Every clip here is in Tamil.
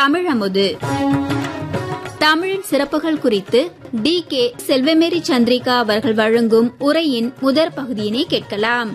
தமிழமுது தமிழின் சிறப்புகள் குறித்து டி கே செல்வமேரி சந்திரிகா அவர்கள் வழங்கும் உரையின் முதற் பகுதியினை கேட்கலாம்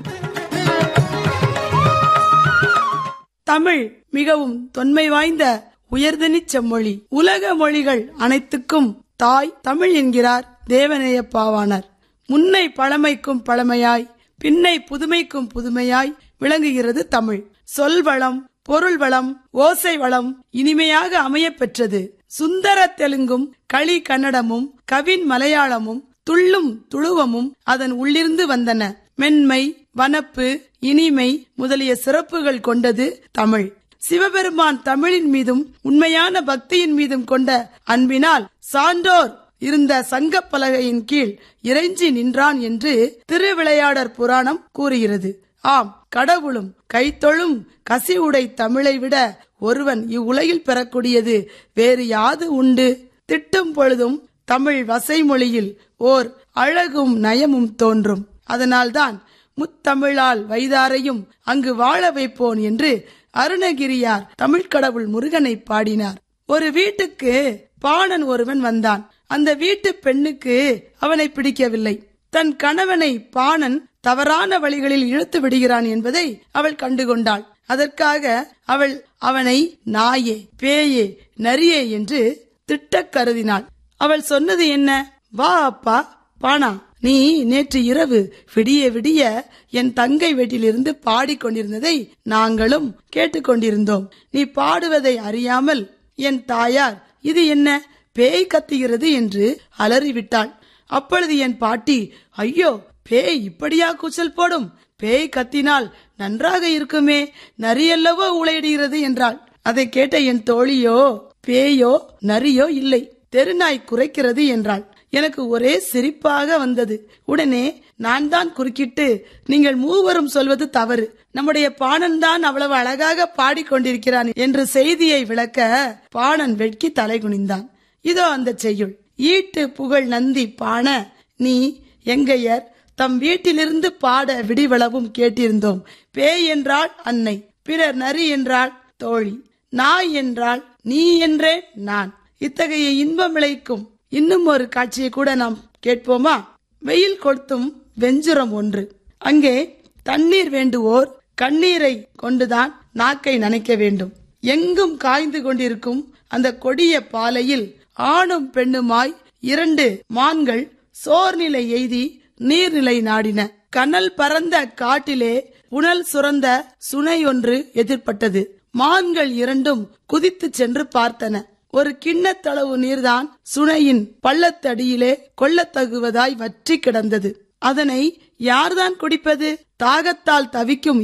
தமிழ் மிகவும் தொன்மை வாய்ந்த உயர்தனிச் செம்மொழி உலக மொழிகள் அனைத்துக்கும் தாய் தமிழ் என்கிறார் தேவநேய பாவாணர் முன்னை பழமைக்கும் பழமையாய் பின்னை புதுமைக்கும் புதுமையாய் விளங்குகிறது தமிழ் சொல் வளம் பொருள் வளம் ஓசை வளம் இனிமையாக அமையப் பெற்றது சுந்தர தெலுங்கும் களி கன்னடமும் கவின் மலையாளமும் துள்ளும் துளுவமும் அதன் உள்ளிருந்து வந்தன மென்மை வனப்பு இனிமை முதலிய சிறப்புகள் கொண்டது தமிழ் சிவபெருமான் தமிழின் மீதும் உண்மையான பக்தியின் மீதும் கொண்ட அன்பினால் சான்றோர் இருந்த சங்கப் பலகையின் கீழ் இறைஞ்சி நின்றான் என்று திருவிளையாடற் புராணம் கூறுகிறது ஆம் கடவுளும் கைத்தொழும் கசி உடை தமிழை விட ஒருவன் இவ்வுலகில் பெறக்கூடியது வேறு யாது உண்டு திட்டும் பொழுதும் தமிழ் வசைமொழியில் ஓர் அழகும் நயமும் தோன்றும் அதனால்தான் முத்தமிழால் வைதாரையும் அங்கு வாழ வைப்போன் என்று அருணகிரியார் தமிழ்க் கடவுள் முருகனை பாடினார் ஒரு வீட்டுக்கு பாணன் ஒருவன் வந்தான் அந்த வீட்டு பெண்ணுக்கு அவனை பிடிக்கவில்லை தன் கணவனை பாணன் தவறான வழிகளில் இழுத்து விடுகிறான் என்பதை அவள் கண்டுகொண்டாள் அதற்காக அவள் அவனை நாயே பேயே நரியே என்று திட்டக் கருதினாள் அவள் சொன்னது என்ன வா அப்பா பானா நீ நேற்று இரவு விடிய விடிய என் தங்கை வீட்டிலிருந்து பாடிக்கொண்டிருந்ததை நாங்களும் கேட்டுக்கொண்டிருந்தோம் நீ பாடுவதை அறியாமல் என் தாயார் இது என்ன பேய் கத்துகிறது என்று அலறிவிட்டாள் அப்பொழுது என் பாட்டி ஐயோ பேய் இப்படியா கூச்சல் போடும் பேய் கத்தினால் நன்றாக இருக்குமே நரியல்லவோ உளையிடுகிறது என்றாள் அதை கேட்ட என் தோழியோ பேயோ நரியோ இல்லை தெருநாய் குறைக்கிறது என்றாள் எனக்கு ஒரே சிரிப்பாக வந்தது உடனே நான் தான் குறுக்கிட்டு நீங்கள் மூவரும் சொல்வது தவறு நம்முடைய பாணன் தான் அவ்வளவு அழகாக பாடிக்கொண்டிருக்கிறான் என்று செய்தியை விளக்க பாணன் வெட்கி தலை குனிந்தான் இதோ அந்த செய்யுள் ஈட்டு புகழ் நந்தி பாண நீ எங்கையர் தம் வீட்டிலிருந்து பாட விடிவளவும் கேட்டிருந்தோம் பேய் என்றால் அன்னை பிறர் நரி என்றால் தோழி நாய் என்றால் நீ என்றே நான் இத்தகைய இன்பம் விளைக்கும் இன்னும் ஒரு காட்சியை கூட நாம் கேட்போமா வெயில் கொளுத்தும் வெஞ்சுரம் ஒன்று அங்கே தண்ணீர் வேண்டுவோர் கண்ணீரை கொண்டுதான் நாக்கை நனைக்க வேண்டும் எங்கும் காய்ந்து கொண்டிருக்கும் அந்த கொடிய பாலையில் ஆணும் பெண்ணுமாய் இரண்டு மான்கள் சோர்நிலை எய்தி நீர்நிலை நாடின கனல் பறந்த காட்டிலே புனல் சுரந்த சுனை ஒன்று எதிர்பட்டது மான்கள் இரண்டும் குதித்து சென்று பார்த்தன ஒரு கிண்ணத்தளவு நீர்தான் சுனையின் பள்ளத்தடியிலே கொள்ளத்தகுவதாய் வற்றி கிடந்தது அதனை யார்தான் குடிப்பது தாகத்தால் தவிக்கும்